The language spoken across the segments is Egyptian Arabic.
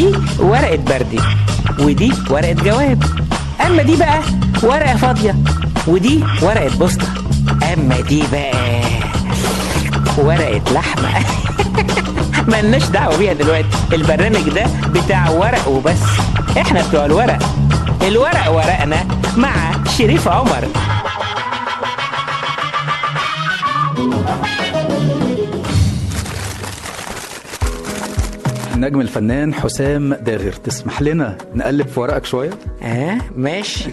دي ورقة بردي ودي ورقة جواب أما دي بقى ورقة فاضية ودي ورقة بوسطة أما دي بقى ورقة لحمة ملناش دعوة بيها دلوقتي البرنامج ده بتاع ورق وبس احنا بتوع الورق الورق ورقنا مع شريف عمر النجم الفنان حسام داغر تسمح لنا نقلب في ورقك شويه اه ماشي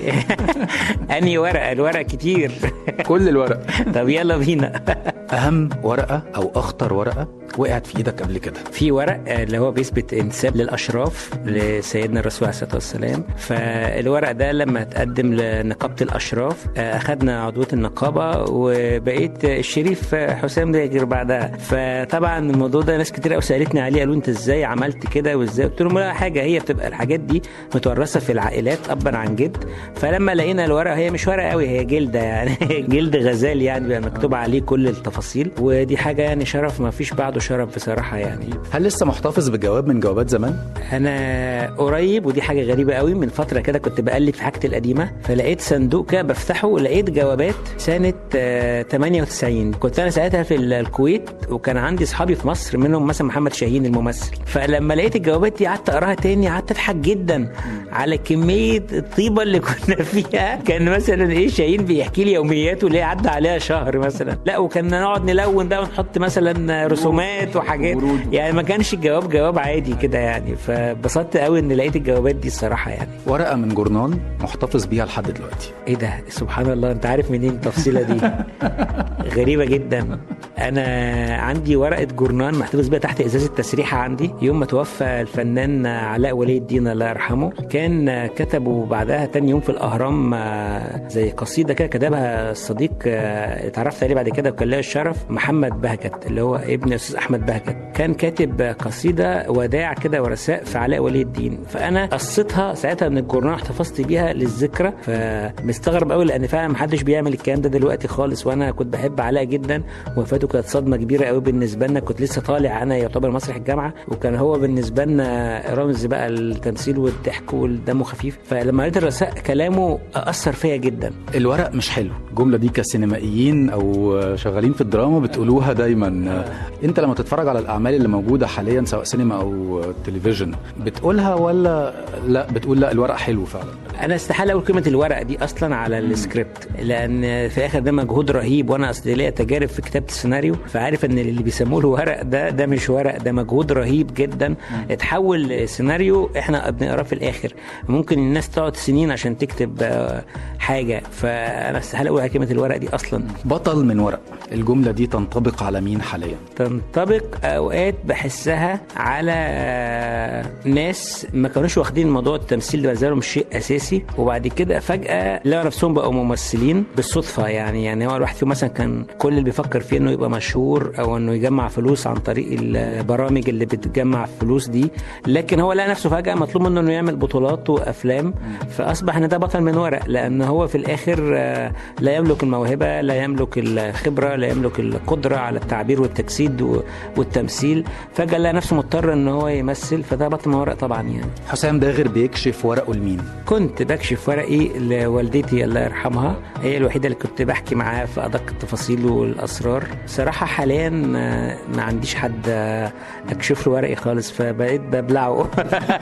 اني ورقة الورق كتير كل الورق طب يلا بينا اهم ورقه او اخطر ورقه وقعت في ايدك قبل كده في ورق آه، اللي هو بيثبت انتساب للاشراف لسيدنا الرسول عليه الصلاه والسلام فالورق ده لما تقدم لنقابه الاشراف آه، اخذنا عضويه النقابه وبقيت الشريف آه، حسام داجر بعدها فطبعا الموضوع ده ناس كتير قوي سالتني عليه قالوا انت ازاي عملت كده وازاي قلت لهم لا حاجه هي بتبقى الحاجات دي متورثه في العائلات ابا عن جد فلما لقينا الورقه هي مش ورقه قوي هي جلده يعني جلد غزال يعني بقى مكتوب عليه كل التفاصيل ودي حاجه يعني شرف ما فيش بعده شرف بصراحه يعني هل لسه محتفظ بجواب من جوابات زمان انا قريب ودي حاجه غريبه قوي من فتره كده كنت بقلب في حاجتي القديمه فلقيت صندوق كده بفتحه لقيت جوابات سنه آه، 98 كنت انا ساعتها في ال- الكويت وكان عندي اصحابي في مصر منهم مثلا محمد شاهين الممثل فلما لقيت الجوابات دي قعدت اقراها تاني قعدت اضحك جدا على كميه الطيبه اللي كنا فيها كان مثلا ايه شاهين بيحكي لي يومياته اللي هي عدى عليها شهر مثلا لا وكنا نقعد نلون بقى ونحط مثلا رسومات وحاجات يعني ما كانش الجواب جواب عادي كده يعني فبسطت قوي ان لقيت الجوابات دي الصراحه يعني ورقه من جورنال محتفظ بيها لحد دلوقتي ايه ده سبحان الله انت عارف منين التفصيله دي غريبه جدا انا عندي ورقه جورنان محتفظ بيها تحت ازازه تسريحه عندي يوم ما توفى الفنان علاء ولي الدين الله يرحمه كان كتبوا بعدها تاني يوم في الاهرام آه، زي قصيده كده كتبها الصديق آه، اتعرفت عليه بعد كده وكان له الشرف محمد بهجت اللي هو ابن الاستاذ احمد بهجت كان كاتب قصيده وداع كده ورثاء في علاء ولي الدين فانا قصيتها ساعتها من الجورنال احتفظت بيها للذكرى فمستغرب قوي لان فعلا محدش بيعمل الكلام ده دلوقتي خالص وانا كنت بحب علاء جدا وفاته كانت صدمه كبيره قوي بالنسبه لنا كنت لسه طالع انا يعتبر مسرح الجامعه وكان هو بالنسبه لنا رمز بقى التمثيل والضحك والدم خفيف فلما قريت الرثاء كلامه اثر فيا جدا الورق مش حلو الجمله دي كسينمائيين او شغالين في الدراما بتقولوها دايما انت لما تتفرج على الاعمال اللي موجوده حاليا سواء سينما او تلفزيون بتقولها ولا لا بتقول لا الورق حلو فعلا انا استحاله اقول قيمه الورق دي اصلا على السكريبت لان في اخر ده مجهود رهيب وانا اصل ليا تجارب في كتابه السيناريو فعارف ان اللي بيسموه له ورق ده ده مش ورق ده مجهود رهيب جدا اتحول لسيناريو احنا بنقراه في الاخر ممكن الناس تقعد سنين عشان تكتب آه، حاجه فانا استحاله اقول على قيمه الورق دي اصلا بطل من ورق الجمله دي تنطبق على مين حاليا تنطبق اوقات بحسها على آه، ناس ما كانوش واخدين موضوع التمثيل ده بالنسبه لهم شيء اساسي وبعد كده فجاه لقوا نفسهم بقوا ممثلين بالصدفه يعني يعني هو الواحد فيهم مثلا كان كل اللي بيفكر فيه انه يبقى مشهور او انه يجمع فلوس عن طريق البرامج اللي بتجمع فلوس دي لكن هو لقى نفسه فجاه مطلوب منه انه يعمل بطولات وافلام فاصبح ان ده بطل من ورق لان هو في الاخر آه، لا يملك الموهبه لا يملك الخبره لا يملك القدره على التعبير والتجسيد و- والتمثيل فجاه لقى نفسه مضطر ان هو يمثل فده بطل من ورق طبعا يعني حسام داغر بيكشف ورقه لمين كنت بكشف ورقي لوالدتي الله يرحمها هي الوحيده اللي كنت بحكي معاها في ادق التفاصيل والاسرار صراحه حاليا آه، ما عنديش حد آه، اكشف له ورقي خالص فبقيت ببلعه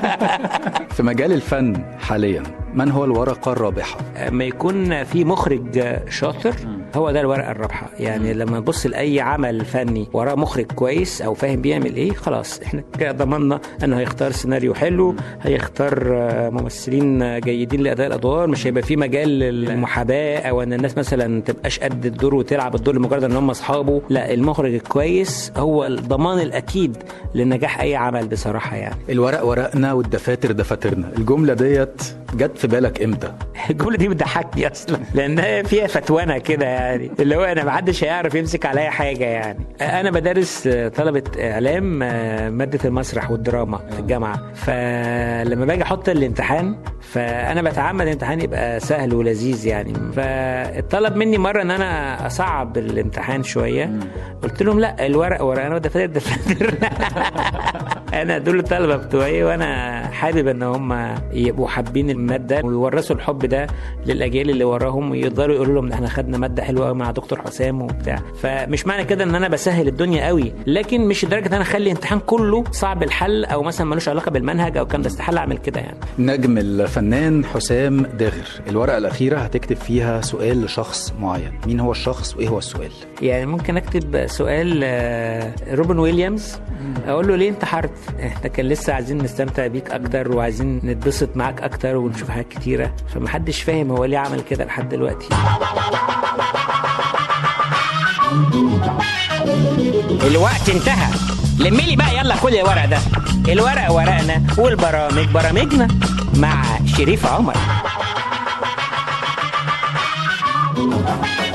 في مجال الفن حاليا من هو الورقه الرابحه لما يكون في مخرج شاطر هو ده الورقه الرابحه يعني لما نبص لاي عمل فني وراه مخرج كويس او فاهم بيعمل ايه خلاص احنا كده ضمننا انه هيختار سيناريو حلو هيختار آه، ممثلين جيدين لاداء الادوار مش هيبقى في مجال للمحاباه او ان الناس مثلا تبقاش قد الدور وتلعب الدور لمجرد ان هم اصحابه لا المخرج الكويس هو الضمان الاكيد لنجاح اي عمل بصراحه يعني الورق ورقنا والدفاتر دفاترنا الجمله ديت جت في بالك امتى الجمله دي بتضحكني اصلا لانها فيها فتوانه كده يعني اللي هو انا ما حدش هيعرف يمسك عليا حاجه يعني انا بدرس طلبه اعلام ماده المسرح والدراما في الجامعه فلما باجي احط الامتحان فانا بتعمد الامتحان يبقى سهل ولذيذ يعني فالطلب مني مره ان انا اصعب الامتحان شويه قلت لهم لا الورق ورق انا دفاتر دفاتر انا دول الطلبه بتوعي وانا حابب ان هم يبقوا حابين الماده ويورثوا الحب ده للاجيال اللي وراهم ويقدروا يقولوا لهم احنا خدنا ماده حلوه قوي مع دكتور حسام وبتاع فمش معنى كده ان انا بسهل الدنيا قوي لكن مش لدرجه ان انا اخلي الامتحان كله صعب الحل او مثلا ملوش علاقه بالمنهج او الكلام ده استحاله اعمل كده يعني نجم الفنان حسام داغر الورقه الاخيره هتكتب فيها سؤال لشخص معين مين هو الشخص وايه هو السؤال يعني ممكن اكتب سؤال روبن ويليامز اقول له ليه انتحرت احنا كان لسه عايزين نستمتع بيك اكتر وعايزين نتبسط معاك اكتر ونشوف حاجات كتيره فمحدش فاهم هو ليه عمل كده لحد دلوقتي الوقت انتهى لمي لي بقى يلا كل الورق ده الورق ورقنا والبرامج برامجنا مع شريف عمر